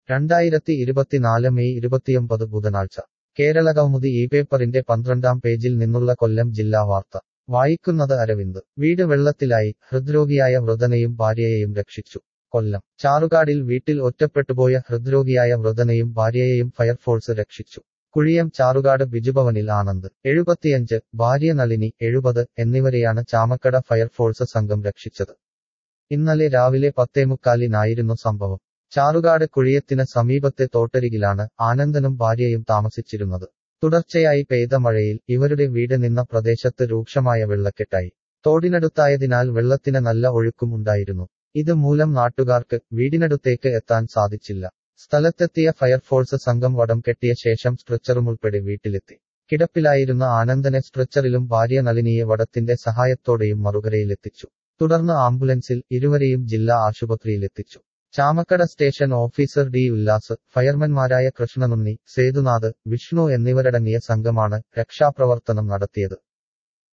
രണ്ടായിരത്തി ഇരുപത്തിനാല് മെയ് ഇരുപത്തിയൊമ്പത് ബുധനാഴ്ച കേരളകൗമുദി ഈ പേപ്പറിന്റെ പന്ത്രണ്ടാം പേജിൽ നിന്നുള്ള കൊല്ലം ജില്ലാ വാർത്ത വായിക്കുന്നത് അരവിന്ദ് വീട് വെള്ളത്തിലായി ഹൃദ്രോഗിയായ വൃതനെയും ഭാര്യയെയും രക്ഷിച്ചു കൊല്ലം ചാറുകാടിൽ വീട്ടിൽ ഒറ്റപ്പെട്ടുപോയ ഹൃദ്രോഗിയായ വൃതനെയും ഭാര്യയെയും ഫയർഫോഴ്സ് രക്ഷിച്ചു കുഴിയം ചാറുകാട് ബിജുഭവനിൽ ആനന്ദ് എഴുപത്തിയഞ്ച് ഭാര്യ നളിനി എഴുപത് എന്നിവരെയാണ് ചാമക്കട ഫയർഫോഴ്സ് സംഘം രക്ഷിച്ചത് ഇന്നലെ രാവിലെ പത്തേമുക്കാലിനായിരുന്നു സംഭവം ചാറുകാട് കുഴിയത്തിന് സമീപത്തെ തോട്ടരികിലാണ് ആനന്ദനും ഭാര്യയും താമസിച്ചിരുന്നത് തുടർച്ചയായി പെയ്ത മഴയിൽ ഇവരുടെ വീട് നിന്ന പ്രദേശത്ത് രൂക്ഷമായ വെള്ളക്കെട്ടായി തോടിനടുത്തായതിനാൽ വെള്ളത്തിന് നല്ല ഒഴുക്കും ഉണ്ടായിരുന്നു ഇത് മൂലം നാട്ടുകാർക്ക് വീടിനടുത്തേക്ക് എത്താൻ സാധിച്ചില്ല സ്ഥലത്തെത്തിയ ഫയർഫോഴ്സ് സംഘം വടം കെട്ടിയ ശേഷം സ്ട്രെച്ചറുമുൾപ്പെടെ വീട്ടിലെത്തി കിടപ്പിലായിരുന്ന ആനന്ദനെ സ്ട്രെച്ചറിലും ഭാര്യ നളിനിയെ വടത്തിന്റെ സഹായത്തോടെയും മറുകരയിലെത്തിച്ചു തുടർന്ന് ആംബുലൻസിൽ ഇരുവരെയും ജില്ലാ ആശുപത്രിയിലെത്തിച്ചു Chamakkada station officer D Ullas ഫയർമാൻമാരായ കൃഷ്ണനുണ്ണി സേതുനാഥ് വിഷ്ണു എന്നിവരടങ്ങിയ സംഘമാണ് രക്ഷാപ്രവർത്തനം നടത്തിയത്